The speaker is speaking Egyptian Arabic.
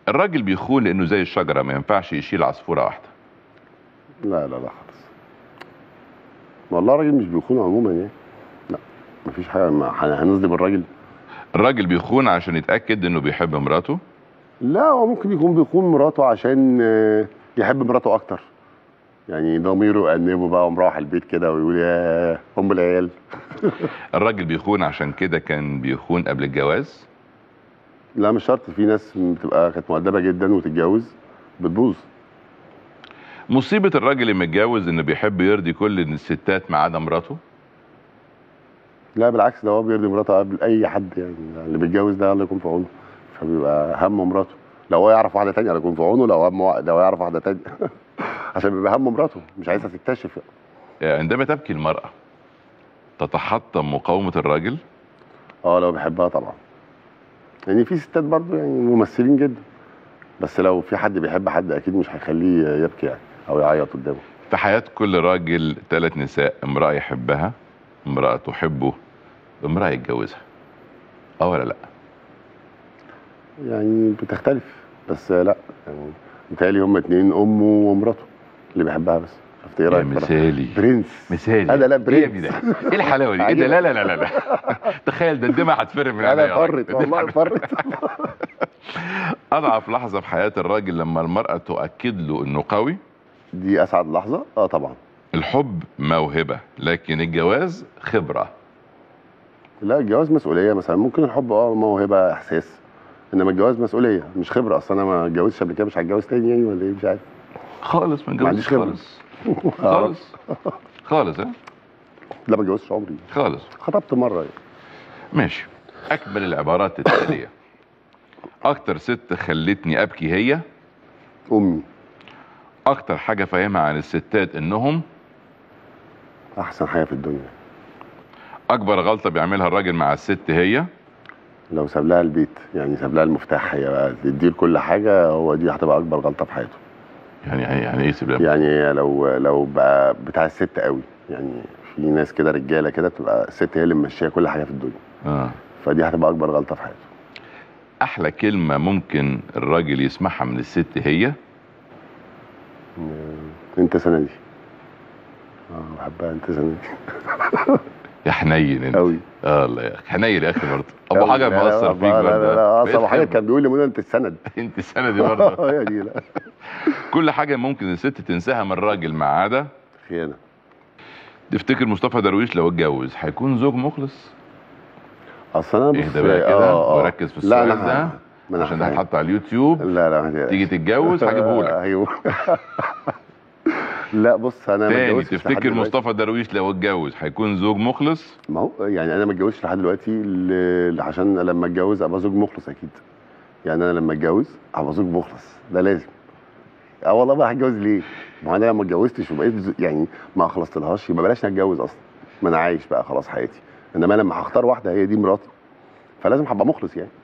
الراجل بيخون لانه زي الشجره ما ينفعش يشيل عصفوره واحده لا لا لا خالص والله الراجل مش بيخون عموما يعني لا مفيش حاجه ما هن- هنظلم الراجل الراجل بيخون عشان يتاكد انه بيحب مراته لا هو ممكن يكون بيخون مراته عشان آه، يحب مراته اكتر يعني ضميره يأنبه بقى ومروح البيت كده ويقول يا ام العيال الراجل بيخون عشان كده كان بيخون قبل الجواز لا مش شرط في ناس بتبقى كانت مؤدبه جدا وتتجوز بتبوظ مصيبه الراجل المتجوز انه بيحب يرضي كل الستات ما عدا مراته لا بالعكس ده هو بيرضي مراته قبل اي حد يعني اللي بيتجوز ده الله يكون في عونه فبيبقى هم مراته لو هو يعرف واحده تانية الله يكون في عونه لو هم لو يعرف واحده تانية عشان بيبقى هم مراته مش عايزها تكتشف عندما تبكي المراه تتحطم مقاومه الراجل اه لو بيحبها طبعا يعني في ستات برضو يعني ممثلين جدا بس لو في حد بيحب حد اكيد مش هيخليه يبكي يعني او يعيط قدامه في حياه كل راجل ثلاث نساء امراه يحبها امراه تحبه امراه يتجوزها اه ولا لا يعني بتختلف بس لا يعني متهيألي هما اتنين امه ومراته اللي بيحبها بس شفت ايه يا رايك في رأيك؟ مثالي برنس مثالي انا لا ايه يا برنس ابني ده؟ ايه الحلاوه دي؟ ايه ده؟ لا لا لا لا لا تخيل ده الدمع هتفرم من عينيا انا يا راجل. فرت والله فرت اضعف لحظه في حياه الراجل لما المراه تؤكد له انه قوي دي اسعد لحظه اه طبعا الحب موهبه لكن الجواز خبره لا الجواز مسؤوليه مثلا ممكن الحب اه موهبه احساس انما الجواز مسؤوليه مش خبره اصلا انا ما اتجوزتش قبل كده مش هتجوز تاني يعني ولا ايه مش عارف خالص ما عنديش اتجوزتش خبرة. خالص خالص خالص ها لا ما اتجوزتش عمري خالص خطبت مره يعني. ماشي اكمل العبارات التاليه اكتر ست خلتني ابكي هي امي اكتر حاجه فاهمها عن الستات انهم احسن حاجه في الدنيا اكبر غلطه بيعملها الراجل مع الست هي لو ساب لها البيت يعني ساب لها المفتاح هي بقى تدير كل حاجه هو دي هتبقى اكبر غلطه في حياته يعني يعني يعني ايه سيب يعني لو لو بقى بتاع الست قوي يعني في ناس كده رجاله كده تبقى الست هي اللي ماشيه كل حاجه في الدنيا آه. فدي هتبقى اكبر غلطه في حياته احلى كلمه ممكن الراجل يسمعها من الست هي آه، انت سندي اه بحبها انت سندي يا حنين انت قوي اه الله يا اخي حنين يا اخي برضه ابو حاجه مؤثر فيك لا لا برضه لا لا بقيت ابو حاجه حلو. كان بيقول لي منى انت السند انت سندي برضه هي دي لا كل حاجه ممكن الست تنساها من الراجل ما عدا خيانه تفتكر مصطفى درويش لو اتجوز هيكون زوج مخلص اصل انا بص اهدى بقى كده آه، آه. وركز في لا السؤال انا ده ه- ما أنا عشان ده هفهم. هيتحط على اليوتيوب لا لا ما تقلقش. تيجي تتجوز هجيبهولك ايوه لا بص انا ما تاني اتجوزتش لحد تفتكر دلوقتي. مصطفى درويش لو اتجوز هيكون زوج مخلص ما هو يعني انا ما اتجوزتش لحد دلوقتي ل- عشان لما اتجوز ابقى زوج مخلص اكيد يعني انا لما اتجوز ابقى زوج مخلص ده لازم اه والله بقى هتجوز ليه؟ ما هو انا لما اتجوزتش وبقيت ز- يعني ما خلصتلهاش يبقى بلاش نتجوز اصلا ما انا عايش بقى خلاص حياتي انما لما هختار واحده هي دي مراتي فلازم هبقى مخلص يعني